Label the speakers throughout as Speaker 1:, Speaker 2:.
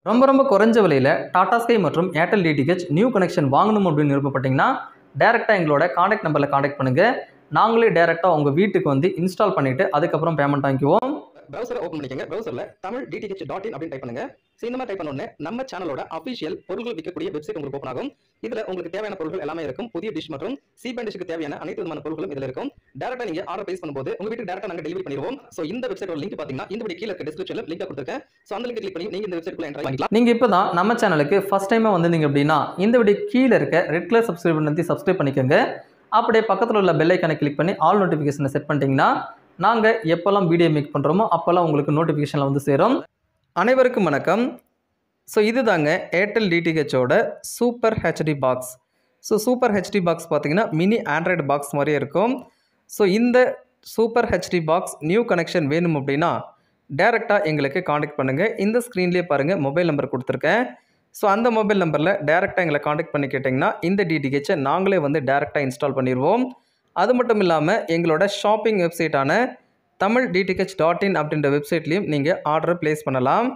Speaker 1: ரொம்ப ரொம்ப குறைஞ்ச விலையில் டாடா ஸ்கை மற்றும் ஏர்டெல் டிடிஹெச் நியூ கனெக்ஷன் வாங்கணும் அப்படின்னு விருப்பப்பட்டீங்கன்னா டேரெக்டாக எங்களோட காண்டாக்ட் நம்பரில் காண்டாக்ட் பண்ணுங்கள் நாங்களே டேரெக்டாக உங்கள் வீட்டுக்கு வந்து இன்ஸ்டால் பண்ணிவிட்டு அதுக்கப்புறம் பேமெண்ட் வாங்கிக்குவோம்
Speaker 2: ப்ரௌசரை ஓப்பன் பண்ணிக்கங்க ப்ரௌசர்ல தமிழ் டிடிஹெச் டாட் இன் அப்படின்னு டைப் பண்ணுங்க ஸோ இந்த மாதிரி டைப் பண்ண உடனே நம்ம சேனலோட அஃபிஷியல் பொருட்கள் விற்கக்கூடிய வெப்சைட் உங்களுக்கு ஓப்பன் ஆகும் இதுல உங்களுக்கு தேவையான பொருட்கள் எல்லாமே இருக்கும் புதிய டிஷ் மற்றும் சி டிஷ்க்கு தேவையான அனைத்து விதமான பொருட்களும் இதுல இருக்கும் டேரக்டா நீங்க ஆர்டர் பிளேஸ் பண்ணும்போது உங்க வீட்டுக்கு டேரக்டா நாங்க டெலிவரி பண்ணிடுவோம் ஸோ இந்த வெப்சைட்டோட லிங்க் பாத்தீங்கன்னா இந்த வீடியோ கீழே இருக்க டிஸ்கிரிப்ஷன்ல லிங்க் கொடுத்துருக்கேன் ஸோ அந்த லிங்க் கிளிக் பண்ணி நீங்க இந்த வெப்சைட்ல என்ட்ரு பண்ணிக்கலாம்
Speaker 1: நீங்கள் இப்போ தான் நம்ம சேனலுக்கு ஃபஸ்ட் டைமாக வந்திருந்தீங்க அப்படின்னா இந்த வீடியோ கீழே இருக்க ரெட் கலர் சப்ஸ்கிரைப் பண்ணி சப்ஸ்கிரைப் பண்ணிக்கோங்க அப்படியே பக்கத்தில் உள்ள பெல் ஐக்கானை கிளிக் பண்ணி ஆல் நோட்டிஃபிகேஷனை செட் பண்ணிட்டீங்கன்னா நாங்கள் எப்போல்லாம் வீடியோ மேக் பண்ணுறோமோ அப்போல்லாம் உங்களுக்கு நோட்டிஃபிகேஷனில் வந்து சேரும் அனைவருக்கும் வணக்கம் ஸோ இது தாங்க ஏர்டெல் டிடிஹெச்சோட super HD box so super HD box பார்த்தீங்கன்னா மினி ஆண்ட்ராய்டு பாக்ஸ் மாதிரியே இருக்கும் ஸோ இந்த super HD box new connection வேணும் அப்படின்னா டேரெக்டாக எங்களுக்கு காண்டாக்ட் பண்ணுங்கள் இந்த ஸ்க்ரீன்லேயே பாருங்கள் மொபைல் நம்பர் கொடுத்துருக்கேன் ஸோ அந்த மொபைல் நம்பரில் டேரெக்டாக எங்களை காண்டாக்ட் பண்ணி கேட்டிங்கன்னா இந்த டிடிஹெச்சை நாங்களே வந்து டேரெக்டாக இன்ஸ்டால் பண்ணிடுவோம் அது மட்டும் இல்லாமல் எங்களோட ஷாப்பிங் வெப்சைட்டான தமிழ் டிடிஹெச் டாட் இன் அப்படின்ற வெப்சைட்லேயும் நீங்கள் ஆர்டர் ப்ளேஸ் பண்ணலாம்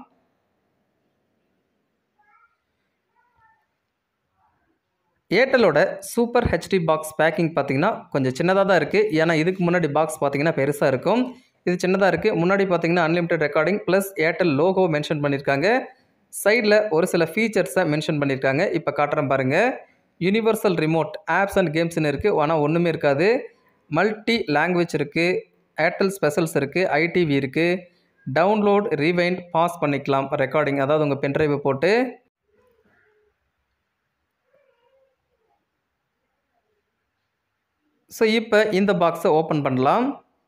Speaker 1: ஏர்டெலோட சூப்பர் ஹெச்டி பாக்ஸ் பேக்கிங் பார்த்தீங்கன்னா கொஞ்சம் சின்னதாக தான் இருக்குது ஏன்னா இதுக்கு முன்னாடி பாக்ஸ் பார்த்தீங்கன்னா பெருசாக இருக்கும் இது சின்னதாக இருக்குது முன்னாடி பார்த்தீங்கன்னா unlimited recording plus Airtel logo mention பண்ணியிருக்காங்க சைடில் ஒரு சில ஃபீச்சர்ஸை மென்ஷன் பண்ணியிருக்காங்க இப்போ காட்டுறேன் பாருங்கள் யூனிவர்சல் ரிமோட் ஆப்ஸ் அண்ட் கேம்ஸ்னு இருக்குது ஆனால் ஒன்றுமே இருக்காது மல்டி லாங்குவேஜ் இருக்குது ஏர்டெல் ஸ்பெஷல்ஸ் இருக்குது ஐடிவி இருக்குது டவுன்லோட் ரீவைண்ட் பாஸ் பண்ணிக்கலாம் ரெக்கார்டிங் அதாவது உங்கள் பென்ட்ரைவை போட்டு ஸோ இப்போ இந்த பாக்ஸை ஓப்பன் பண்ணலாம்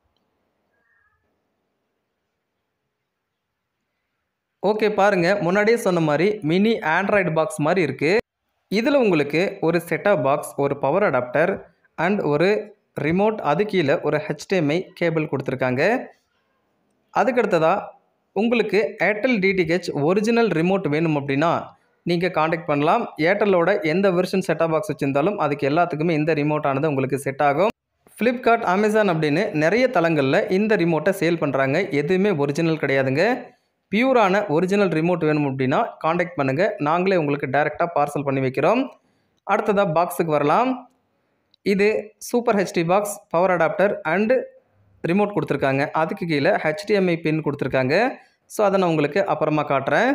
Speaker 1: ஓகே பாருங்கள் முன்னாடியே சொன்ன மாதிரி மினி ஆண்ட்ராய்டு பாக்ஸ் மாதிரி இருக்குது இதில் உங்களுக்கு ஒரு செட்டாப் பாக்ஸ் ஒரு பவர் அடாப்டர் அண்ட் ஒரு ரிமோட் அது கீழே ஒரு ஹெச்டிஎம்ஐ கேபிள் கொடுத்துருக்காங்க அதுக்கடுத்ததாக உங்களுக்கு ஏர்டெல் டிடிஹெச் ஒரிஜினல் ரிமோட் வேணும் அப்படின்னா நீங்கள் காண்டாக்ட் பண்ணலாம் ஏர்டெல்லோட எந்த வெர்ஷன் செட்டாப் பாக்ஸ் வச்சுருந்தாலும் அதுக்கு எல்லாத்துக்குமே இந்த ரிமோட் ஆனது உங்களுக்கு செட் ஆகும் ஃப்ளிப்கார்ட் அமேசான் அப்படின்னு நிறைய தளங்களில் இந்த ரிமோட்டை சேல் பண்ணுறாங்க எதுவுமே ஒரிஜினல் கிடையாதுங்க பியூரான ஒரிஜினல் ரிமோட் வேணும் அப்படின்னா காண்டாக்ட் பண்ணுங்கள் நாங்களே உங்களுக்கு டைரெக்டாக பார்சல் பண்ணி வைக்கிறோம் அடுத்ததாக பாக்ஸுக்கு வரலாம் இது super HD box power adapter and remote கொடுத்துருக்காங்க அதுக்கு கீழே ஹெச்டிஎம்ஐ பின் கொடுத்துருக்காங்க ஸோ அதை நான் உங்களுக்கு அப்புறமா காட்டுறேன்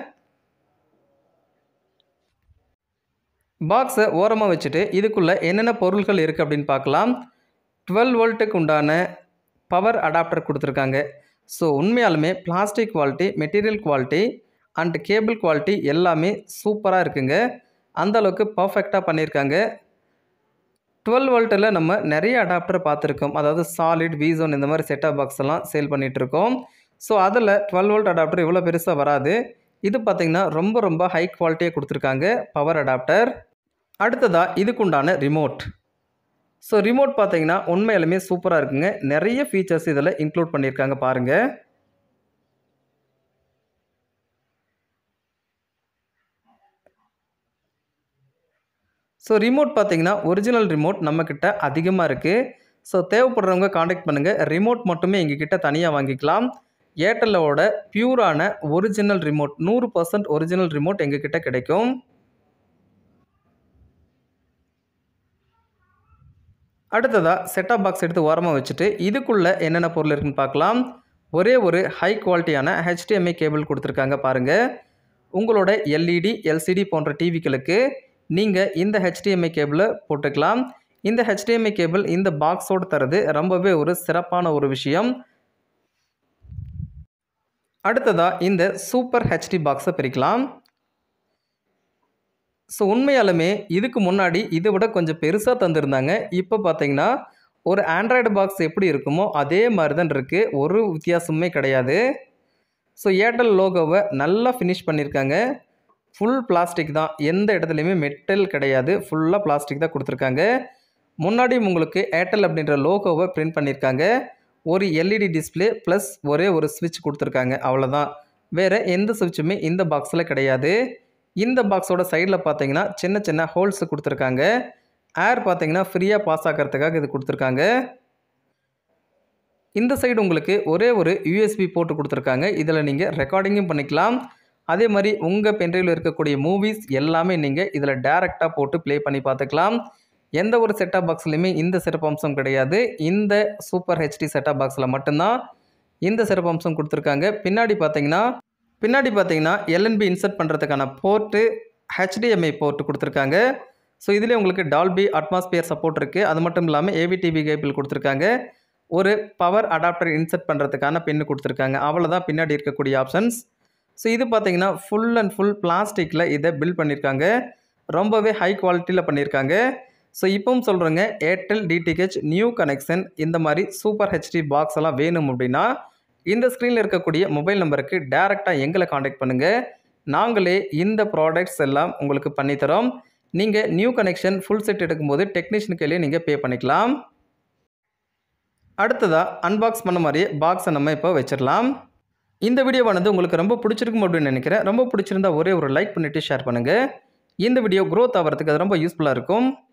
Speaker 1: பாக்ஸை ஓரமாக வச்சுட்டு இதுக்குள்ளே என்னென்ன பொருட்கள் இருக்குது அப்படின்னு பார்க்கலாம் டுவெல் வோல்ட்டுக்கு உண்டான பவர் அடாப்டர் கொடுத்துருக்காங்க ஸோ உண்மையாலுமே plastic quality material quality and cable quality எல்லாமே சூப்பராக இருக்குங்க அந்த அளவுக்கு பர்ஃபெக்டாக பண்ணியிருக்காங்க டுவெல் வோல்ட்டில் நம்ம நிறைய அடாப்டர் பார்த்துருக்கோம் அதாவது சாலிட் வீசோன் இந்த மாதிரி செட்டாப் பாக்ஸ் எல்லாம் சேல் பண்ணிகிட்ருக்கோம் ஸோ அதில் டுவெல் வோல்ட் அடாப்டர் இவ்வளோ பெருசாக வராது இது பார்த்திங்கன்னா ரொம்ப ரொம்ப ஹை குவாலிட்டியாக கொடுத்துருக்காங்க பவர் அடாப்டர் அடுத்ததாக இதுக்குண்டான ரிமோட் ஸோ ரிமோட் பார்த்தீங்கன்னா உண்மையிலுமே சூப்பராக இருக்குங்க நிறைய ஃபீச்சர்ஸ் இதில் இன்க்ளூட் பண்ணியிருக்காங்க பாருங்கள் ஸோ ரிமோட் பார்த்தீங்கன்னா ஒரிஜினல் ரிமோட் நம்மக்கிட்ட அதிகமாக இருக்குது ஸோ தேவைப்படுறவங்க காண்டாக்ட் பண்ணுங்கள் ரிமோட் மட்டுமே எங்ககிட்ட தனியாக வாங்கிக்கலாம் ஏர்டெல்லோட பியூரான ஒரிஜினல் ரிமோட் நூறு பர்சன்ட் ஒரிஜினல் ரிமோட் எங்ககிட்ட கிடைக்கும் அடுத்ததாக செட்டாப் பாக்ஸ் எடுத்து ஓரமாக வச்சுட்டு இதுக்குள்ளே என்னென்ன பொருள் இருக்குன்னு பார்க்கலாம் ஒரே ஒரு ஹை குவாலிட்டியான ஹெச்டிஎம்ஐ கேபிள் கொடுத்துருக்காங்க பாருங்கள் உங்களோட எல்இடி எல்சிடி போன்ற டிவிகளுக்கு நீங்கள் இந்த ஹெச்டிஎம்ஐ கேபிளை போட்டுக்கலாம் இந்த ஹெச்டிஎம்ஐ கேபிள் இந்த பாக்ஸோடு தரது ரொம்பவே ஒரு சிறப்பான ஒரு விஷயம் அடுத்ததாக இந்த சூப்பர் ஹெச்டி பாக்ஸை பிரிக்கலாம் ஸோ உண்மையாலுமே இதுக்கு முன்னாடி இதை விட கொஞ்சம் பெருசாக தந்திருந்தாங்க இப்போ பார்த்தீங்கன்னா ஒரு ஆண்ட்ராய்டு பாக்ஸ் எப்படி இருக்குமோ அதே மாதிரி தான் இருக்குது ஒரு வித்தியாசமே கிடையாது ஸோ ஏர்டெல் லோகோவை நல்லா ஃபினிஷ் பண்ணியிருக்காங்க ஃபுல் பிளாஸ்டிக் தான் எந்த இடத்துலையுமே மெட்டல் கிடையாது ஃபுல்லாக பிளாஸ்டிக் தான் கொடுத்துருக்காங்க முன்னாடி உங்களுக்கு ஏர்டெல் அப்படின்ற லோகோவை பிரிண்ட் பண்ணியிருக்காங்க ஒரு எல்இடி டிஸ்பிளே ப்ளஸ் ஒரே ஒரு ஸ்விட்ச் கொடுத்துருக்காங்க அவ்வளோதான் வேறு எந்த சுவிட்சுமே இந்த பாக்ஸில் கிடையாது இந்த பாக்ஸோட சைடில் பார்த்தீங்கன்னா சின்ன சின்ன ஹோல்ஸ் கொடுத்துருக்காங்க ஏர் பார்த்தீங்கன்னா ஃப்ரீயாக பாஸ் ஆகிறதுக்காக இது கொடுத்துருக்காங்க இந்த சைடு உங்களுக்கு ஒரே ஒரு யூஎஸ்பி போட்டு கொடுத்துருக்காங்க இதில் நீங்கள் ரெக்கார்டிங்கும் பண்ணிக்கலாம் அதே மாதிரி உங்கள் பென்ட்ரைவில் இருக்கக்கூடிய மூவிஸ் எல்லாமே நீங்கள் இதில் டேரெக்டாக போட்டு ப்ளே பண்ணி பார்த்துக்கலாம் எந்த ஒரு செட்டாப் பாக்ஸ்லையுமே இந்த சிறப்பம்சம் கிடையாது இந்த சூப்பர் ஹெச்டி செட்டாப் பாக்ஸில் மட்டும்தான் இந்த சிறப்பம்சம் கொடுத்துருக்காங்க பின்னாடி பார்த்தீங்கன்னா பின்னாடி பார்த்தீங்கன்னா எல்என்பி இன்சர்ட் பண்ணுறதுக்கான போர்ட்டு ஹெச்டிஎம்ஐ போர்ட்டு கொடுத்துருக்காங்க ஸோ இதிலே உங்களுக்கு டால்பி அட்மாஸ்பியர் சப்போர்ட் இருக்குது அது மட்டும் இல்லாமல் ஏவிடிவி கேபிள் கொடுத்துருக்காங்க ஒரு பவர் அடாப்டர் இன்சர்ட் பண்ணுறதுக்கான பின்னு கொடுத்துருக்காங்க அவ்வளோதான் பின்னாடி இருக்கக்கூடிய ஆப்ஷன்ஸ் ஸோ இது பார்த்தீங்கன்னா ஃபுல் அண்ட் ஃபுல் பிளாஸ்டிக்கில் இதை பில்ட் பண்ணியிருக்காங்க ரொம்பவே ஹை குவாலிட்டியில் பண்ணியிருக்காங்க ஸோ இப்பவும் சொல்கிறேங்க ஏர்டெல் டிடிஹெச் நியூ கனெக்ஷன் இந்த மாதிரி சூப்பர் ஹெச்டி பாக்ஸ் எல்லாம் வேணும் அப்படின்னா இந்த ஸ்க்ரீனில் இருக்கக்கூடிய மொபைல் நம்பருக்கு டேரெக்டாக எங்களை காண்டாக்ட் பண்ணுங்கள் நாங்களே இந்த ப்ராடக்ட்ஸ் எல்லாம் உங்களுக்கு பண்ணித்தரோம் நீங்கள் நியூ கனெக்ஷன் ஃபுல் செட் எடுக்கும்போது டெக்னீஷியன் கையிலே நீங்கள் பே பண்ணிக்கலாம் அடுத்ததாக அன்பாக்ஸ் பண்ண மாதிரியே பாக்ஸை நம்ம இப்போ வச்சிடலாம் இந்த வீடியோவானது உங்களுக்கு ரொம்ப பிடிச்சிருக்கும் அப்படின்னு நினைக்கிறேன் ரொம்ப பிடிச்சிருந்தா ஒரே ஒரு லைக் பண்ணிவிட்டு ஷேர் பண்ணுங்கள் இந்த வீடியோ க்ரோத் ஆகிறதுக்கு அது ரொம்ப யூஸ்ஃபுல்லாக இருக்கும்